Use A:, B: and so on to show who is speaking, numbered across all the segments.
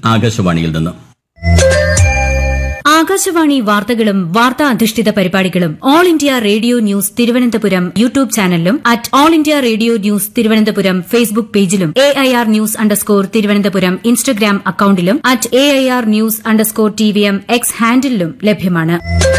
A: ആകാശവാണിയിൽ നിന്ന്
B: ആകാശവാണി വാർത്തകളും വാർത്താ അധിഷ്ഠിത പരിപാടികളും all India radio news Thiruvananthapuram YouTube ചാനലിലും at all India radio news Thiruvananthapuram Facebook പേജിലും A I R news underscore Thiruvananthapuram Instagram അക്കൌണ്ടിലും at A I R news underscore T V M X ഹാൻഡിലും ലഭ്യമാണ്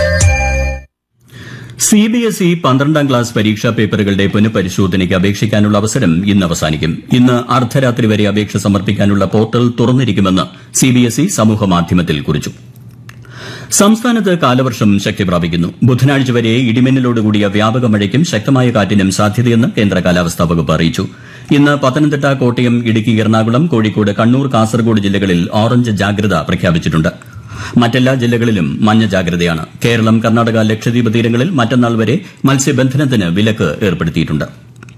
A: സി ബി എസ് ഇ പന്ത്രണ്ടാം class പരീക്ഷാ പേപ്പറുകളുടെ പുനഃപരിശോധനയ്ക്ക് അപേക്ഷിക്കാനുള്ള അവസരം ഇന്ന് അവസാനിക്കും ഇന്ന് അർദ്ധരാത്രി വരെ അപേക്ഷ സമർപ്പിക്കാനുള്ള പോർട്ടൽ തുറന്നിരിക്കുമെന്ന് സി ബി എസ് ഇ സമൂഹമാധ്യമത്തിൽ കുറിച്ചു സംസ്ഥാനത്ത് കാലവർഷം ശക്തി പ്രാപിക്കുന്നു ബുധനാഴ്ച വരെ ഇടിമിന്നലോടുകൂടിയ വ്യാപക മഴയ്ക്കും ശക്തമായ കാറ്റിനും സാധ്യതയെന്ന് കേന്ദ്ര കാലാവസ്ഥാ വകുപ്പ് അറിയിച്ചു ഇന്ന് പത്തനംതിട്ട കോട്ടയം ഇടുക്കി എറണാകുളം കോഴിക്കോട് കണ്ണൂർ കാസർഗോഡ് ജില്ലകളിൽ ഓറഞ്ച് ജാഗ്രത പ്രഖ്യാപിച്ചിട്ടുണ്ട് മറ്റെല്ലാ ജില്ലകളിലും മഞ്ഞ ജാഗ്രതയാണ് കേരളം കർണാടക ലക്ഷദ്വീപ് തീരങ്ങളിൽ മറ്റന്നാൾ വരെ മത്സ്യബന്ധനത്തിന് വിലക്ക് ഏർപ്പെടുത്തിയിട്ടുണ്ട്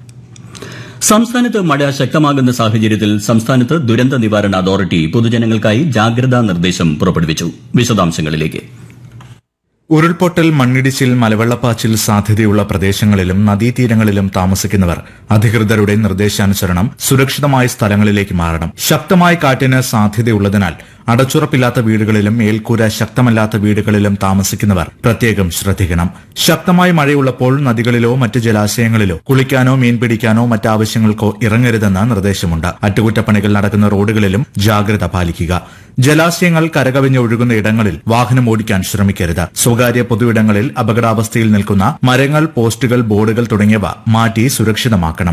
A: സംസ്ഥാനത്ത് മഴ ശക്തമാകുന്ന സാഹചര്യത്തിൽ സംസ്ഥാനത്ത് ദുരന്ത നിവാരണ അതോറിറ്റി പൊതുജനങ്ങൾക്കായി ജാഗ്രതാ നിർദ്ദേശം പുറപ്പെടുവിച്ചു വിശദാംശങ്ങളിലേക്ക്
C: ഉരുൾപൊട്ടൽ മണ്ണിടിച്ചിൽ മലവെള്ളപ്പാച്ചിൽ സാധ്യതയുള്ള പ്രദേശങ്ങളിലും നദീതീരങ്ങളിലും താമസിക്കുന്നവർ അധികൃതരുടെ നിർദ്ദേശാനുസരണം സുരക്ഷിതമായ സ്ഥലങ്ങളിലേക്ക് മാറണം ശക്തമായ കാറ്റിന് സാധ്യതയുള്ളതിനാൽ അടച്ചുറപ്പില്ലാത്ത വീടുകളിലും മേൽക്കൂര ശക്തമല്ലാത്ത വീടുകളിലും താമസിക്കുന്നവർ പ്രത്യേകം ശ്രദ്ധിക്കണം ശക്തമായ മഴയുള്ളപ്പോൾ നദികളിലോ മറ്റ് ജലാശയങ്ങളിലോ കുളിക്കാനോ മീൻ പിടിക്കാനോ മറ്റാവശ്യങ്ങൾക്കോ ഇറങ്ങരുതെന്ന് നിർദ്ദേശമുണ്ട് അറ്റകുറ്റപ്പണികൾ നടക്കുന്ന റോഡുകളിലും ജാഗ്രത പാലിക്കുക ജലാശയങ്ങൾ കരകവിഞ്ഞ് ഒഴുകുന്ന ഇടങ്ങളിൽ വാഹനം ഓടിക്കാൻ ശ്രമിക്കരുത് സ്വകാര്യ പൊതുയിടങ്ങളിൽ അപകടാവസ്ഥയിൽ നിൽക്കുന്ന മരങ്ങൾ പോസ്റ്റുകൾ ബോർഡുകൾ തുടങ്ങിയവ മാറ്റി സുരക്ഷിതമാക്കണം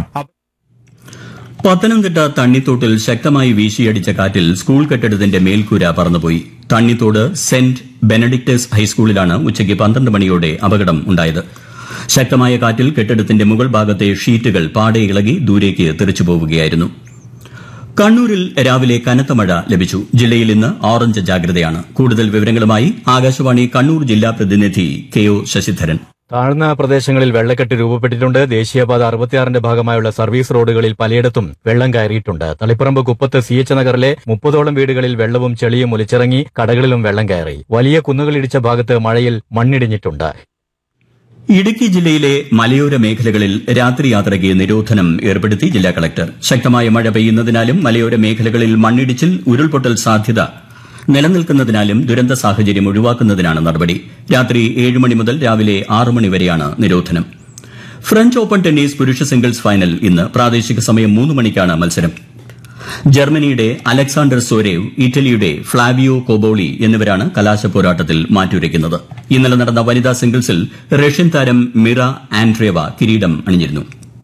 A: പത്തനംതിട്ട തണ്ണിത്തോട്ടിൽ ശക്തമായി വീശിയടിച്ച കാറ്റിൽ സ്കൂൾ കെട്ടിടത്തിന്റെ മേൽക്കൂര പറന്നുപോയി തണ്ണിത്തോട് സെന്റ് ബെനഡിക്ടസ് ഹൈസ്കൂളിലാണ് ഉച്ചയ്ക്ക് പന്ത്രണ്ട് മണിയോടെ അപകടം ഉണ്ടായത് ശക്തമായ കാറ്റിൽ കെട്ടിടത്തിന്റെ മുകൾ ഭാഗത്തെ ഷീറ്റുകൾ പാടെ ഇളകി ദൂരേക്ക് തെറിച്ചുപോവുകയായിരുന്നു കണ്ണൂരിൽ രാവിലെ കനത്ത മഴ ലഭിച്ചു ജില്ലയിൽ ഇന്ന് ഓറഞ്ച് ജാഗ്രതയാണ് കൂടുതൽ വിവരങ്ങളുമായി ആകാശവാണി കണ്ണൂർ ജില്ലാ പ്രതിനിധി കെ ഒ ശശിധരൻ
D: താഴ്ന്ന പ്രദേശങ്ങളിൽ വെള്ളക്കെട്ട് രൂപപ്പെട്ടിട്ടുണ്ട് ദേശീയപാത അറുപത്തിയാറിന്റെ ഭാഗമായുള്ള സർവീസ് റോഡുകളിൽ പലയിടത്തും വെള്ളം കയറിയിട്ടുണ്ട് തളിപ്പറമ്പ് കുപ്പത്ത് സി എച്ച് നഗറിലെ മുപ്പതോളം വീടുകളിൽ വെള്ളവും ചെളിയും ഒലിച്ചിറങ്ങി കടകളിലും വെള്ളം കയറി വലിയ കുന്നുകളിടിച്ച ഭാഗത്ത് മഴയിൽ മണ്ണിടിഞ്ഞിട്ടുണ്ട്
A: ഇടുക്കി ജില്ലയിലെ മലയോര മേഖലകളിൽ രാത്രി യാത്രയ്ക്ക് നിരോധനം ഏർപ്പെടുത്തി ജില്ലാ കളക്ടർ ശക്തമായ മഴ പെയ്യുന്നതിനാലും മലയോര മേഖലകളിൽ മണ്ണിടിച്ചിൽ ഉരുൾപൊട്ടൽ സാധ്യത നിലനിൽക്കുന്നതിനാലും ദുരന്ത സാഹചര്യം ഒഴിവാക്കുന്നതിനാണ് നടപടി രാത്രി ഏഴ് മണി മുതൽ രാവിലെ ആറ് മണി വരെയാണ് നിരോധനം ഫ്രഞ്ച് ഓപ്പൺ ടെന്നീസ് പുരുഷ സിംഗിൾസ് ഫൈനൽ ഇന്ന് പ്രാദേശിക സമയം മൂന്ന് മണിക്കാണ് മത്സരം ജർമ്മനിയുടെ അലക്സാണ്ടർ സോരേവ് ഇറ്റലിയുടെ ഫ്ളാവിയോ കോബോളി എന്നിവരാണ് കലാശ പോരാട്ടത്തിൽ മാറ്റുരയ്ക്കുന്നത് ഇന്നലെ നടന്ന വനിതാ സിംഗിൾസിൽ റഷ്യൻ താരം മിറ ആൻഡ്രേവ കിരീടം അണിഞ്ഞിരുന്നു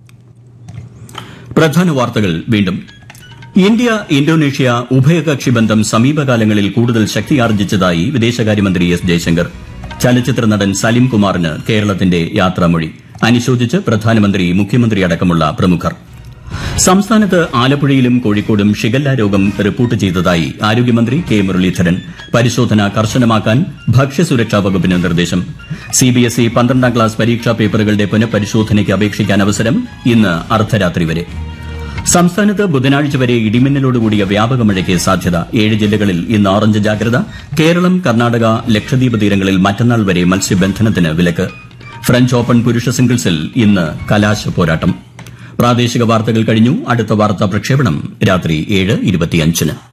A: പ്രധാന വാർത്തകൾ വീണ്ടും ഇന്ത്യ ഇന്തോനേഷ്യ ഉഭയകക്ഷി ബന്ധം സമീപകാലങ്ങളിൽ കൂടുതൽ ശക്തിയാർജിച്ചതായി വിദേശകാര്യമന്ത്രി എസ് ജയശങ്കർ ചലച്ചിത്ര നടൻ സലിം കുമാറിന് കേരളത്തിന്റെ യാത്രാമൊഴി അനുശോചിച്ച് പ്രധാനമന്ത്രി മുഖ്യമന്ത്രി അടക്കമുള്ള പ്രമുഖർ സംസ്ഥാനത്ത് ആലപ്പുഴയിലും കോഴിക്കോടും ഷിഗല്ല രോഗം റിപ്പോർട്ട് ചെയ്തതായി ആരോഗ്യമന്ത്രി കെ മുരളീധരൻ പരിശോധന കർശനമാക്കാൻ ഭക്ഷ്യസുരക്ഷാ വകുപ്പിന് നിർദ്ദേശം സിബിഎസ്ഇ പന്ത്രണ്ടാം ക്ലാസ് പരീക്ഷാ പേപ്പറുകളുടെ പുനഃപരിശോധനയ്ക്ക് അപേക്ഷിക്കാൻ അവസരം ഇന്ന് അർദ്ധരാത്രി വരെ സംസ്ഥാനത്ത് ബുധനാഴ്ച വരെ ഇടിമിന്നലോടുകൂടിയ വ്യാപക മഴയ്ക്ക് സാധ്യത ഏഴ് ജില്ലകളിൽ ഇന്ന് ഓറഞ്ച് ജാഗ്രത കേരളം കർണാടക ലക്ഷദ്വീപ് തീരങ്ങളിൽ മറ്റന്നാൾ വരെ മത്സ്യബന്ധനത്തിന് വിലക്ക് ഫ്രഞ്ച് ഓപ്പൺ പുരുഷ സിംഗിൾസിൽ ഇന്ന് കലാശ പോരാട്ടം പ്രാദേശിക വാർത്തകൾ കഴിഞ്ഞു അടുത്ത വാർത്താ പ്രക്ഷേപണം രാത്രി ഏഴ് ഇരുപത്തിയഞ്ചിന്